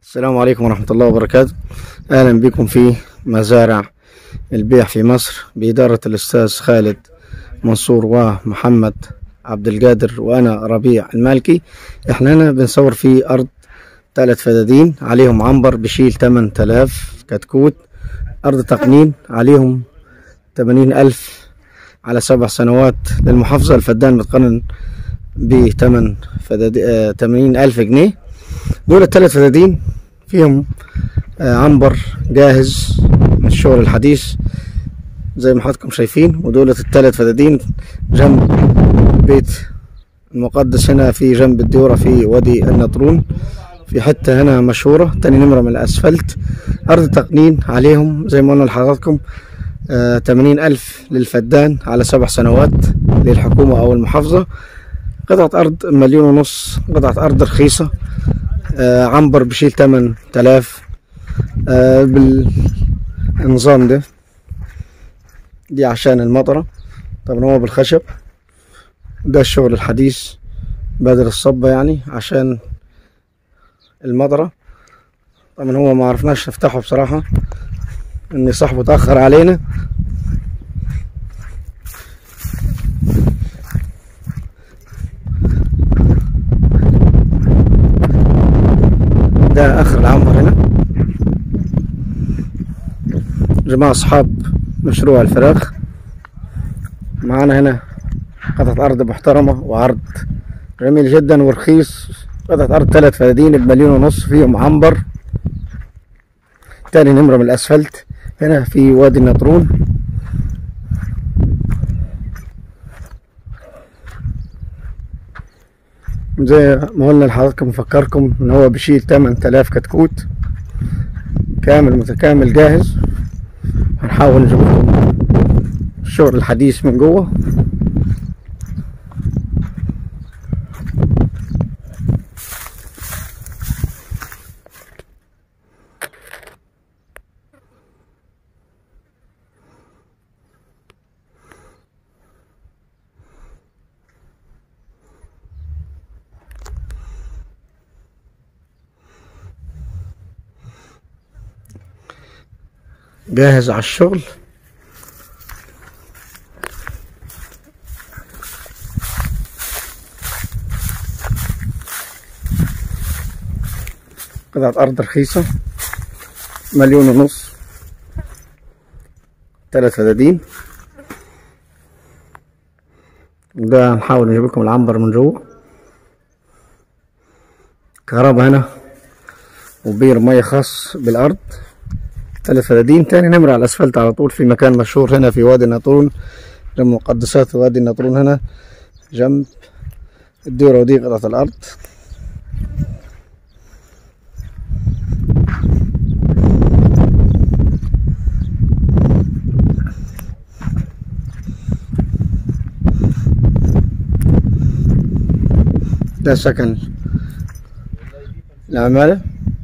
السلام عليكم ورحمة الله وبركاته أهلا بكم في مزارع البيع في مصر بإدارة الأستاذ خالد منصور ومحمد عبد القادر وأنا ربيع المالكي إحنا هنا بنصور في أرض ثلاث فدادين عليهم عنبر بشيل 8000 كتكوت أرض تقنين عليهم 80000 على سبع سنوات للمحافظة الفدان متقنن بثمن فدادي آه 80000 جنيه دول الثلاث فدادين فيهم آه، عنبر جاهز من الشغل الحديث زي ما حضراتكم شايفين ودول الثلاث فدادين جنب البيت المقدس هنا في جنب الديورة في وادي النطرون في حتة هنا مشهورة تاني نمرة من الأسفلت أرض تقنين عليهم زي ما قلنا لحضراتكم تمانين ألف للفدان على سبع سنوات للحكومة أو المحافظة قطعة أرض مليون ونص قطعة أرض رخيصة آه، عنبر بشيل تمن تلاف آه، بالنظام ده دي عشان المطرة طبعا هو بالخشب ده الشغل الحديث بدل الصبة يعني عشان المطرة طبعا هو ما عرفناش نفتحه بصراحة ان صاحبه اتأخر علينا ده اخر العنبر هنا جماعة اصحاب مشروع الفراخ معانا هنا قطعة ارض محترمة وعرض جميل جدا ورخيص قطعة ارض ثلاث فدادين بمليون ونص فيهم عنبر تاني نمرة من الاسفلت هنا في وادي النطرون زي ما قلنا لحضراتكم نفكركم ان هو بيشيل 8000 كتكوت كامل متكامل جاهز هنحاول نجيب لكم الشغل الحديث من جوه جاهز على الشغل قطعة أرض رخيصة مليون ونص ثلاث فدادين وده هنحاول نجيب لكم العنبر من جوه كهرباء هنا وبير مية خاص بالأرض ثلاث فدادين تاني نمرة على الأسفلت على طول في مكان مشهور هنا في وادي النطرون جنب مقدسات وادي النطرون هنا جنب الدورة ودي قطعة الأرض ده سكن العمالة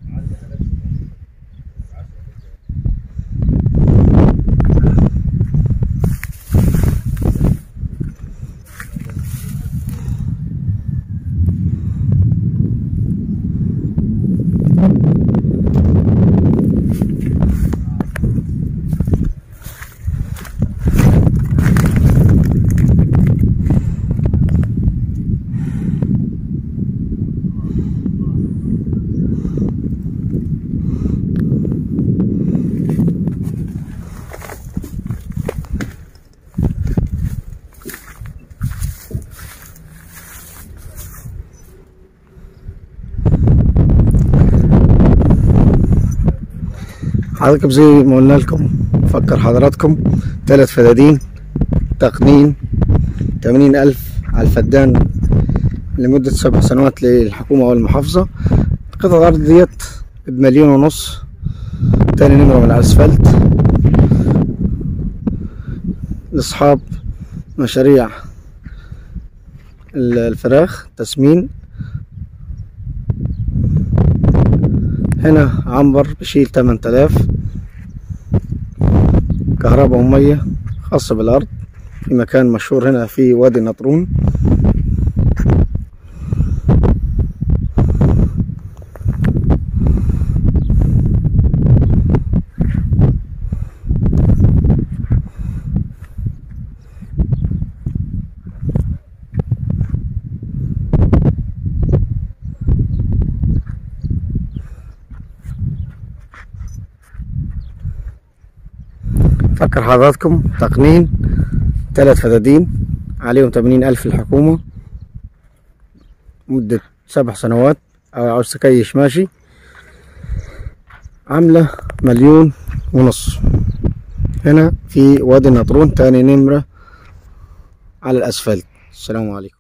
حضراتكم زي ما قلنا لكم فكر حضراتكم ثلاث فدادين تقنين تمانين ألف على الفدان لمدة سبع سنوات للحكومة والمحافظة قطعة الأرض ديت بمليون ونص تاني نمرة من الأسفلت لأصحاب مشاريع الفراخ تسمين هنا عنبر بشيل 8000 كهرباء ومية خاصة بالأرض في مكان مشهور هنا في وادي النطرون فكر حضراتكم تقنين ثلاث فدادين عليهم تمانين ألف الحكومة مدة سبع سنوات أو عاوز تكيش ماشي عاملة مليون ونص هنا في وادي النطرون تاني نمرة على الأسفلت السلام عليكم